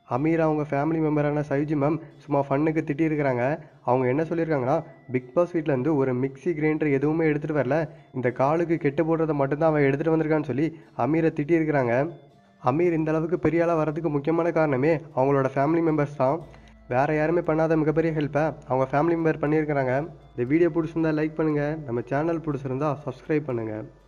அமீர் அவங்க family மெம்பரான சைஜி ma'am சும்மா ஃபன்னுக்கு திட்டியிருக்கிறாங்க அவங்க என்ன சொல்லியிருக்காங்கன்னா பிக் பாஸ் வீட்டிலேருந்து ஒரு மிக்ஸி கிரைண்டர் எதுவுமே எடுத்துகிட்டு வரல இந்த காலுக்கு கெட்டு போடுறத மட்டும்தான் அவன் எடுத்துகிட்டு வந்திருக்கான்னு சொல்லி அமீரை திட்டியிருக்கிறாங்க அமீர் இந்த அளவுக்கு பெரிய ஆளாக வரதுக்கு முக்கியமான காரணமே அவங்களோட ஃபேமிலி மெம்பர்ஸ் தான் வேறு யாருமே பண்ணாத மிகப்பெரிய ஹெல்ப்பை அவங்க ஃபேமிலி மெம்பர் பண்ணியிருக்கிறாங்க இந்த வீடியோ பிடிச்சிருந்தா லைக் பண்ணுங்கள் நம்ம சேனல் பிடிச்சிருந்தா சப்ஸ்கிரைப் பண்ணுங்கள்